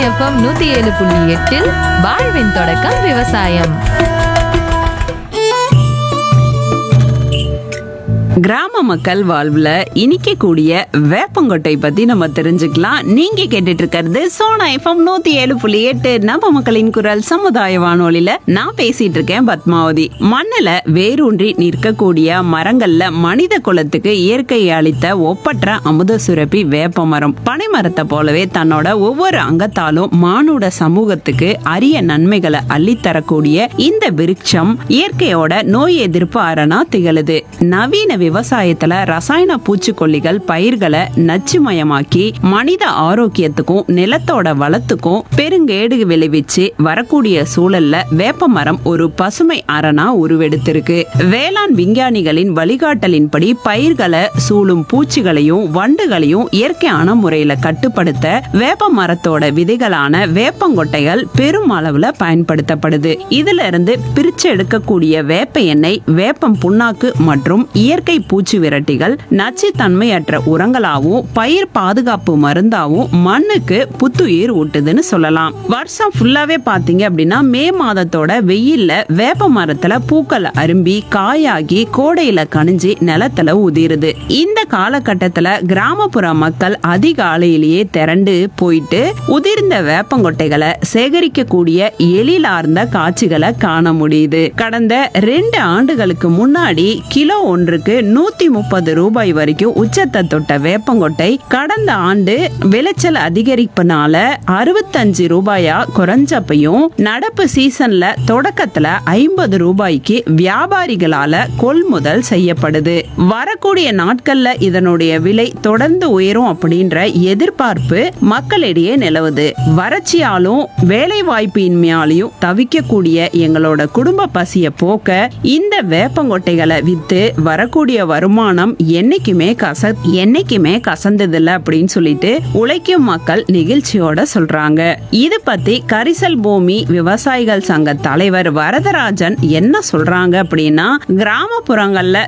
FM நூத்தி ஏழு புள்ளி எட்டில் வாழ்வின் தொடக்கம் விவசாயம் கிராம மக்கள் வாழ்வுல இனிக்கக்கூடிய வேப்பங்கொட்டை பத்தி நம்ம தெரிஞ்சுக்கலாம் நீங்க கேட்டுட்டு இருக்கிறது சோனா எஃப்எம் நூத்தி ஏழு புள்ளி எட்டு நம்ம மக்களின் குரல் சமுதாய வானொலியில நான் பேசிட்டு இருக்கேன் பத்மாவதி மண்ணுல வேரூன்றி நிற்கக்கூடிய மரங்கள்ல மனித குலத்துக்கு இயற்கை அளித்த ஒப்பற்ற அமுத சுரப்பி வேப்ப மரம் பனை மரத்தை போலவே தன்னோட ஒவ்வொரு அங்கத்தாலும் மானுட சமூகத்துக்கு அரிய நன்மைகளை அள்ளித்தரக்கூடிய இந்த விருட்சம் இயற்கையோட நோய் எதிர்ப்பு அரணா திகழுது நவீன விவசாயத்துல ரசாயன பூச்சிக்கொல்லிகள் பயிர்களை நச்சுமயமாக்கி மனித ஆரோக்கியத்துக்கும் நிலத்தோட வளத்துக்கும் பெருங்கேடு விளைவிச்சு வரக்கூடிய சூழல்ல வேப்ப மரம் ஒரு பசுமை அரணா உருவெடுத்திருக்கு வேளாண் விஞ்ஞானிகளின் வழிகாட்டலின்படி பயிர்களை சூழும் பூச்சிகளையும் வண்டுகளையும் இயற்கையான முறையில கட்டுப்படுத்த வேப்ப மரத்தோட விதைகளான வேப்பங்கொட்டைகள் பெரும் அளவுல பயன்படுத்தப்படுது இதுல இருந்து பிரிச்சு எடுக்கக்கூடிய வேப்ப எண்ணெய் வேப்பம் புண்ணாக்கு மற்றும் இயற்கை பூச்சி விரட்டிகள் நச்சுத்தன்மையற்ற உரங்களாவும் பயிர் பாதுகாப்பு மருந்தாவும் மண்ணுக்கு புத்துயிர் ஊட்டுதுன்னு சொல்லலாம் வருஷம் ஃபுல்லாவே பாத்தீங்க அப்படின்னா மே மாதத்தோட வெயில்ல வேப்ப மரத்துல பூக்கள் அரும்பி காயாகி கோடையில கனிஞ்சு நிலத்துல உதிருது இந்த காலகட்டத்துல கிராமப்புற மக்கள் அதிகாலையிலேயே திரண்டு போயிட்டு உதிர்ந்த வேப்பங்கொட்டைகளை சேகரிக்கக்கூடிய எழிலார்ந்த காட்சிகளை காண முடியுது கடந்த ரெண்டு ஆண்டுகளுக்கு முன்னாடி கிலோ ஒன்றுக்கு நூத்தி முப்பது ரூபாய் வரைக்கும் உச்சத்தை தொட்ட வேப்பங்கொட்டை கடந்த ஆண்டு விளைச்சல் அதிகரிப்புனால அறுபத்தஞ்சு ரூபாயா குறைஞ்சப்பையும் நடப்பு சீசன்ல தொடக்கத்துல ஐம்பது ரூபாய்க்கு வியாபாரிகளால கொள்முதல் செய்யப்படுது வரக்கூடிய நாட்கள்ல இதனுடைய விலை தொடர்ந்து உயரும் அப்படின்ற எதிர்பார்ப்பு மக்களிடையே நிலவுது வறட்சியாலும் வேலை வாய்ப்பின்மையாலையும் தவிக்கக்கூடிய எங்களோட குடும்ப பசிய போக்க இந்த வேப்பங்கொட்டைகளை வித்து வரக்கூடிய வருமானம் என்னைக்குமே கச என்னைக்குமே கசந்ததில்ல அப்படின்னு சொல்லிட்டு உழைக்கும் மக்கள் நிகழ்ச்சியோட சொல்றாங்க இது பத்தி கரிசல் பூமி விவசாயிகள் சங்க தலைவர் வரதராஜன் என்ன சொல்றாங்க அப்படின்னா கிராமப்புறங்கள்ல